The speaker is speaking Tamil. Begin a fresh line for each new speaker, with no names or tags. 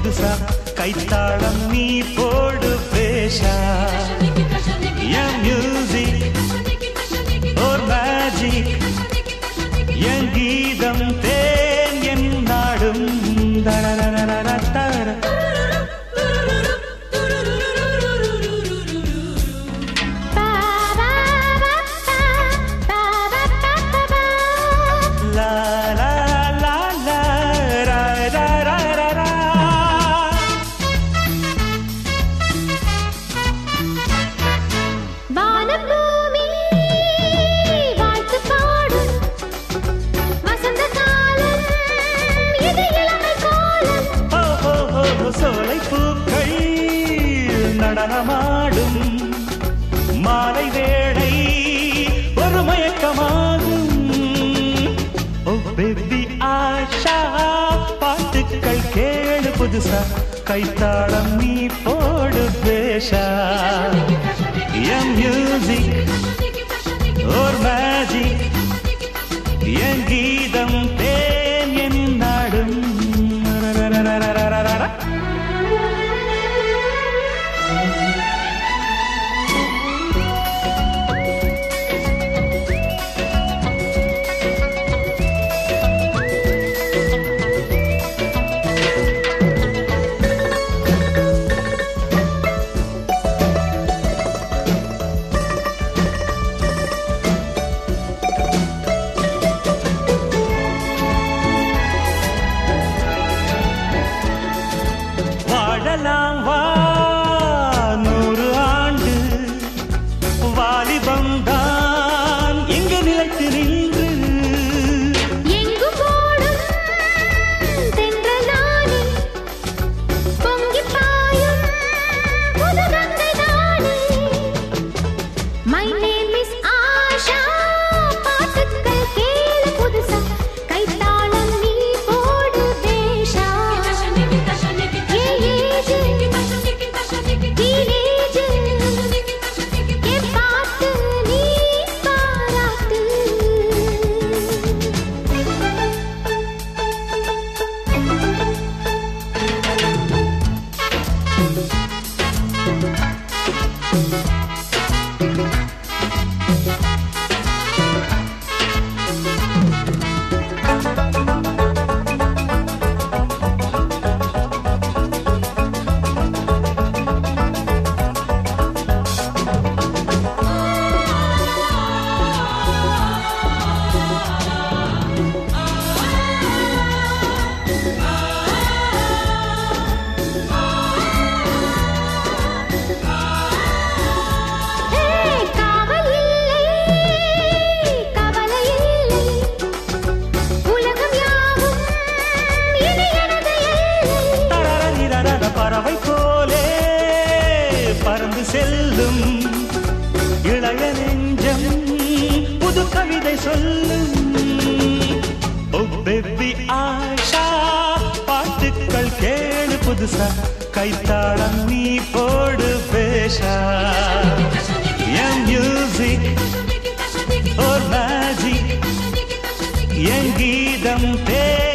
புதுசா கைத்தாளம் நீ போடு பேஷா என் மியூசிக் ஒரு மேஜிக் என் கீதம் தேன் என் நாடும் தரரரரரரர. லா லா லா லா ரா ரா ரா ரா ரா.
வானம் பூமி வாழ்த்து பாடும் வசந்த காலம் இது இளமை காலம்
ஓ, ஓ, ஓ, ஓ, சோலை பூக்கள் நடனமாடும் மாலை வேளை ஒரு மயக்கமாகும் ஓ பேபி ஆஷா பாட்டுக்கள் கேளு புதுசா கைத்தாளம் நீ போடு பேஷா என் மியூசிக் ஒரு மேஜிக் என் கீதம் தேன் என் நாடும் ரரரரரரரரர. வாழலாம் வா நூறு ஆண்டு வாலிபம் தான் இங்கு நிலைத்து நின்று
எங்கு போடும் தென்றலானி பொங்கி பாயும் புது கங்கை தானே மை நேம் இஸ் ஆஷா பாட்டுக்கள் கேளு புதுசா கைத்தாளம் நீ போடு தேஷா ஏ ஏஜ் டீனேஜ் என் பாட்டு நீ பாராட்டு ஏய் காவல் இல்லை கவலை இல்லை உலகம் யாவும் இனி எனது எல்லை
தரரரிரரர பறவை போலே பறந்து செல்லும் இளைய நெஞ்சம் புது கவிதை சொல்லும் ஓ பேபி ஆஷா பாட்டுக்கள் கேளு புதுசா கைத்தாளம் நீ போடு பேஷா என் மியூசிக் ஒரு மேஜிக் என் கீதம் தே